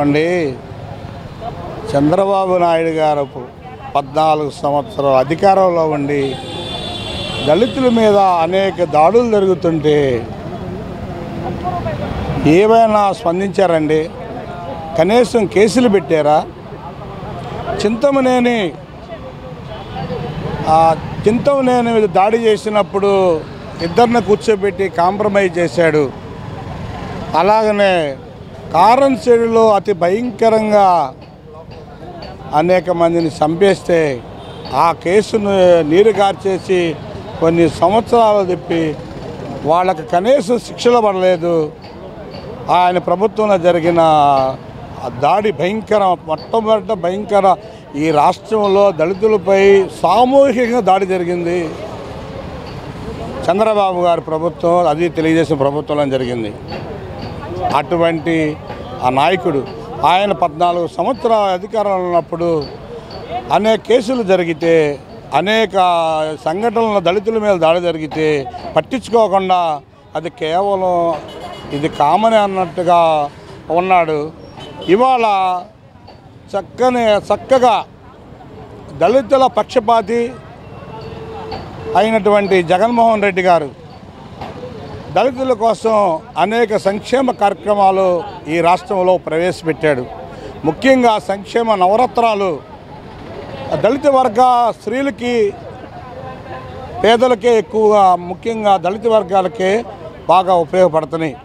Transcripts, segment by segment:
ఏమండి చంద్రబాబు నాయుడు గారు పద్నాలుగు సంవత్సరాలు అధికారంలో ఉండి దళితుల మీద అనేక దాడులు జరుగుతుంటే ఏమైనా స్పందించారండి కనీసం కేసులు పెట్టారా చింతమనేని ఆ చింతమనేని మీద దాడి చేసినప్పుడు ఇద్దరిని కూర్చోబెట్టి కాంప్రమైజ్ చేశాడు అలాగనే కారం చెడులో అతి భయంకరంగా అనేక మందిని చంపేస్తే ఆ కేసును నీరు కార్చేసి కొన్ని సంవత్సరాలు తిప్పి వాళ్ళకి కనీసం శిక్షలు పడలేదు ఆయన ప్రభుత్వంలో జరిగిన ఆ దాడి భయంకర మొట్టమొదట భయంకర ఈ రాష్ట్రంలో దళితులపై సామూహికంగా దాడి జరిగింది చంద్రబాబు గారి ప్రభుత్వం అది తెలుగుదేశం ప్రభుత్వంలో జరిగింది అటువంటి ఆ నాయకుడు ఆయన పద్నాలుగు సంవత్సరాల అధికారంలో ఉన్నప్పుడు అనేక కేసులు జరిగితే అనేక సంఘటనలు దళితుల మీద దాడి జరిగితే పట్టించుకోకుండా అది కేవలం ఇది కామని అన్నట్టుగా ఉన్నాడు ఇవాళ చక్కని చక్కగా దళితుల పక్షపాతి అయినటువంటి జగన్మోహన్ రెడ్డి గారు దళితుల కోసం అనేక సంక్షేమ కార్యక్రమాలు ఈ రాష్ట్రంలో ప్రవేశపెట్టాడు ముఖ్యంగా సంక్షేమ నవరత్నాలు దళిత వర్గ స్త్రీలకి పేదలకే ఎక్కువగా ముఖ్యంగా దళిత వర్గాలకే బాగా ఉపయోగపడుతున్నాయి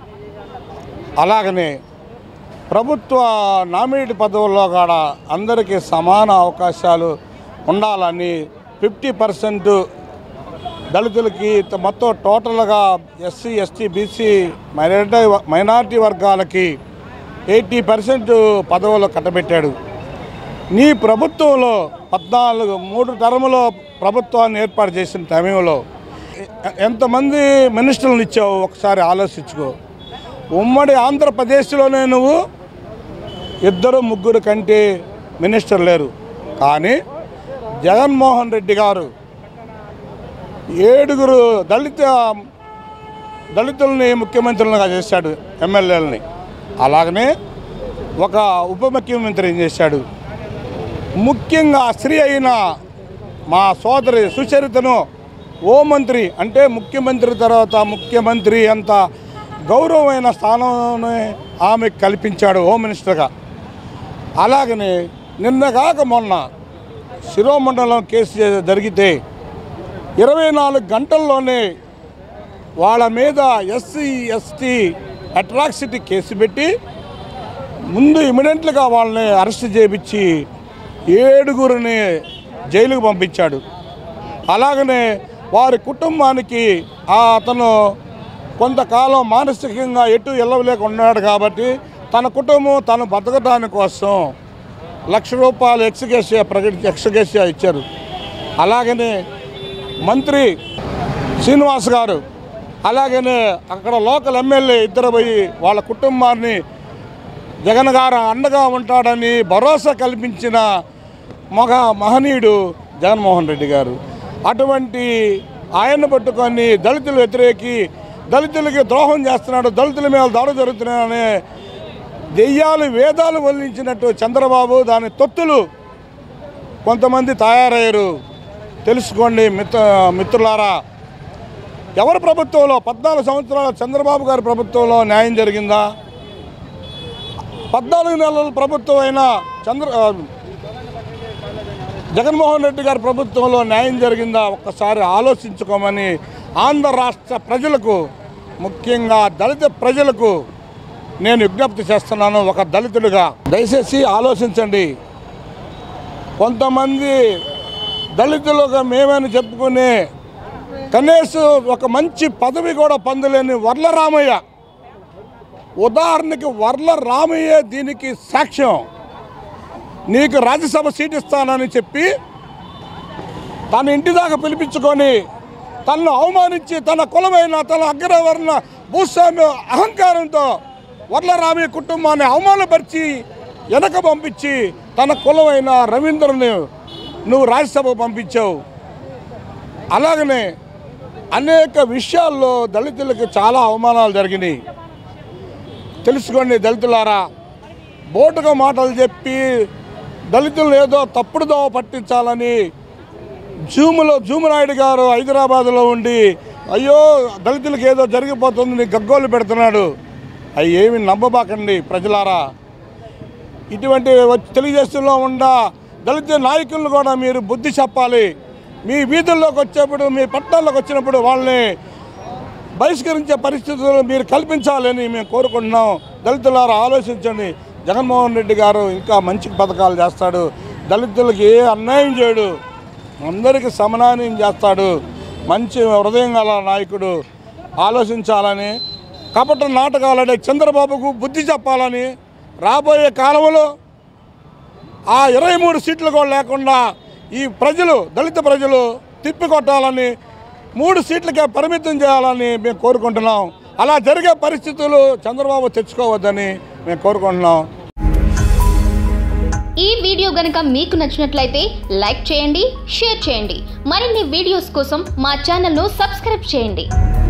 అలాగనే ప్రభుత్వ నామినేట్ పదవుల్లో కూడా అందరికీ సమాన అవకాశాలు ఉండాలని ఫిఫ్టీ పర్సెంట్ దళితులకి త- మొత్తం టోటల్గా SC ST BC minority minority వర్గాలకి ఎయిటీ పర్సెంట్ పదవులు కట్టబెట్టాడు నీ ప్రభుత్వంలో పద్నాలుగు మూడు టర్ములో ప్రభుత్వాన్ని ఏర్పాటు చేసిన సమయంలో ఎ- ఎంతమంది మినిస్టర్లను ఇచ్చావు ఒకసారి ఆలోచించుకో ఉమ్మడి ఆంధ్రప్రదేశ్లోనే నువ్వు ఇద్దరు ముగ్గురు కంటే మినిస్టర్ లేరు కానీ జగన్మోహన్ రెడ్డి గారు ఏడుగురు దళిత దళితుల్ని ముఖ్యమంత్రులుగా చేశాడు ఎమ్మెల్యేలని అలాగనే ఒక ఉప ముఖ్యమంత్రి ఏం చేశాడు ముఖ్యంగా స్త్రీ అయిన మా సోదరి సుచరితను హోంమంత్రి అంటే ముఖ్యమంత్రి తర్వాత ముఖ్యమంత్రి అంత గౌరవమైన స్థానాన్ని ఆమె కల్పించాడు హోమ్ మినిస్టర్గా అలాగనే నిన్న కాక మొన్న శిరోమండలం కేసు జ- జరిగితే ఇరవై నాలుగు గంటల్లోనే వాళ్ళ మీద ఎస్సీ ఎస్టీ అట్రాక్సిటీ కేసు పెట్టి ముందు ఇమీడియట్లుగా వాళ్ళని అరెస్ట్ చేయించి ఏడుగురిని జైలుకు పంపించాడు అలాగనే వారి కుటుంబానికి ఆ అతను కొంతకాలం మానసికంగా ఎటు వెళ్ళలేక ఉన్నాడు కాబట్టి తన కుటుంబం తను బతకడానికి కోసం లక్ష రూపాయలు ఎక్స్గేషియా ప్రకటించి ఎక్స్గేషియా ఇచ్చారు అలాగనే మంత్రి శ్రీనివాస్ గారు అలాగనే అక్కడ లోకల్ ఎమ్మెల్యే ఇద్దరు పోయి వాళ్ళ కుటుంబాన్ని జగన్ గారు అండగా ఉంటాడని భరోసా కల్పించిన మగ మహనీయుడు జగన్మోహన్ రెడ్డి గారు అటువంటి ఆయన్ని పట్టుకొని దళితులు వ్యతిరేకి దళితులకి ద్రోహం చేస్తున్నాడు దళితుల మీద దాడి జరుగుతున్నాయనే దెయ్యాలు వేదాలు వల్లించినట్టు చంద్రబాబు దాని తొత్తులు కొంతమంది తయారయ్యారు తెలుసుకోండి మిత్ర మిత్రులారా ఎవరి ప్రభుత్వంలో పద్నాలుగు సంవత్సరాల చంద్రబాబు గారి ప్రభుత్వంలో న్యాయం జరిగిందా పద్నాలుగు నెలల ప్రభుత్వం అయిన చంద్ర ఆ, జగన్మోహన్ రెడ్డి గారి ప్రభుత్వంలో న్యాయం జరిగిందా ఒక్కసారి ఆలోచించుకోమని ఆంధ్ర రాష్ట్ర ప్రజలకు ముఖ్యంగా దళిత ప్రజలకు నేను విజ్ఞప్తి చేస్తున్నాను ఒక దళితుడిగా దయచేసి ఆలోచించండి కొంతమంది దళితులుగా మేమని చెప్పుకునే కనీసం ఒక మంచి పదవి కూడా పొందలేని వర్ల రామయ్య ఉదాహరణకి వర్ల రామయ్య దీనికి సాక్ష్యం నీకు రాజ్యసభ సీట్ ఇస్తానని చెప్పి తన ఇంటి దాకా పిలిపించుకొని తనను అవమానించి తన కులమైన తన అగ్రవర్ణ భూస్వామ్య అహంకారంతో వర్లరామయ్య కుటుంబాన్ని అవమానపరిచి వెనక పంపించి తన కులమైన రవీంద్రని నువ్వు రాజ్యసభ పంపించావు అలాగనే అనేక విషయాల్లో దళితులకు చాలా అవమానాలు జరిగినాయి తెలుసుకోండి దళితులారా బోటుగా మాటలు చెప్పి దళితులను ఏదో తప్పుడు దోవ పట్టించాలని జూములో జూమునాయుడు గారు హైదరాబాద్లో ఉండి అయ్యో దళితులకు ఏదో జరిగిపోతుంది గగ్గోలు పెడుతున్నాడు అవి ఏమి నమ్మబాకండి ప్రజలారా ఇటువంటి వచ్చి తెలుగుదేశంలో ఉన్న దళిత నాయకులను కూడా మీరు బుద్ధి చెప్పాలి మీ వీధుల్లోకి వచ్చేప్పుడు మీ పట్టణాల్లోకి వచ్చినప్పుడు వాళ్ళని బహిష్కరించే పరిస్థితులు మీరు కల్పించాలని మేము కోరుకుంటున్నాం దళితులారా ఆలోచించండి జగన్మోహన్ రెడ్డి గారు ఇంకా మంచి పథకాలు చేస్తాడు దళితులకు ఏ అన్యాయం చేయడు అందరికీ సమన్వయం చేస్తాడు మంచి హృదయం గల నాయకుడు ఆలోచించాలని కపట నాటకాలనే చంద్రబాబుకు బుద్ధి చెప్పాలని రాబోయే కాలంలో ఆ ఇరవై మూడు సీట్లు కూడా లేకుండా ఈ ప్రజలు దళిత ప్రజలు తిప్పికొట్టాలని మూడు సీట్లకే పరిమితం చేయాలని మేము కోరుకుంటున్నాం అలా జరిగే పరిస్థితులు చంద్రబాబు తెచ్చుకోవద్దని మేము కోరుకుంటున్నాం ఈ వీడియో గనుక మీకు నచ్చినట్లయితే లైక్ చేయండి షేర్ చేయండి మరిన్ని వీడియోస్ కోసం మా ఛానల్ను సబ్స్క్రైబ్ చేయండి